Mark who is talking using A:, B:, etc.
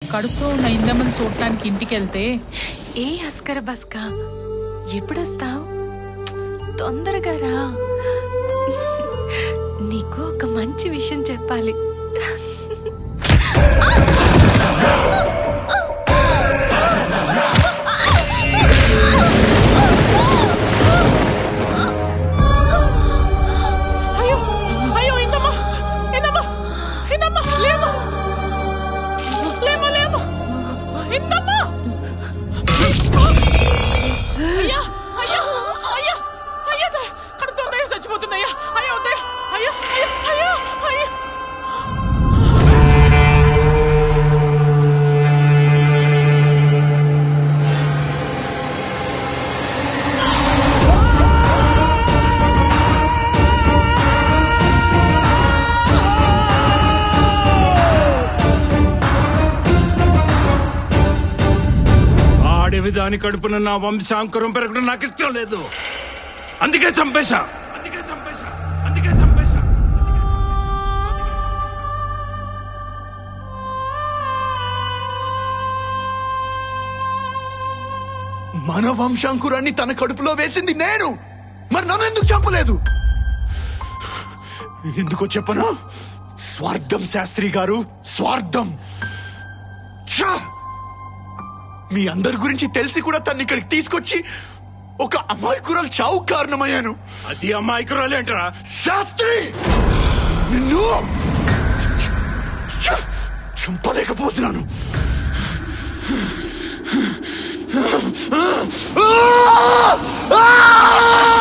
A: కడుపుతో ఉన్న ఇందమ్మని చూడటానికి ఇంటికి వెళ్తే
B: ఏ అస్కర బస్కా ఎప్పుడొస్తావు తొందరగా రా నీకు ఒక మంచి విషయం చెప్పాలి
A: అయ్యో అయ్యో ఇందమ్మా ఇందమ్మా ఇందమ్మా లేమా లేమా లేమా ఇందమ్మా అయ్యా అయ్యా అయ్యా అయ్యా చ- కడుపుతో ఉందయ్యా చచ్చిపోతుందయ్యా అయ్యా వద్దయ్యా అయ్యా అయ్యా అయ్యా అయ్యా
C: ఆడేవి దాని కడుపున నా వంశాంకురం పెరగడం నాకు ఇష్టం లేదు అందుకే చంపేశా అందుకే చంపేశా అందుకే చంపేశా
D: మన వంశాంకురాన్ని తన కడుపులో వేసింది నేను మరి నన్ను ఎందుకు చెప్పలేదు ఎందుకో చెప్పనా స్వార్థం శాస్త్రి గారు స్వార్థం ఛా! మీ అందరి గురించి తెలిసి కూడా తన్ని ఇక్కడికి తీసుకొచ్చి ఒక అమాయకురాలు చావు కారణమయ్యాను
C: అది అమ్మాయికురాలు ఏంటరా
D: శాస్త్రి నిన్ను ఛ! చంపలేకపోతున్నాను ఆ! ఆ!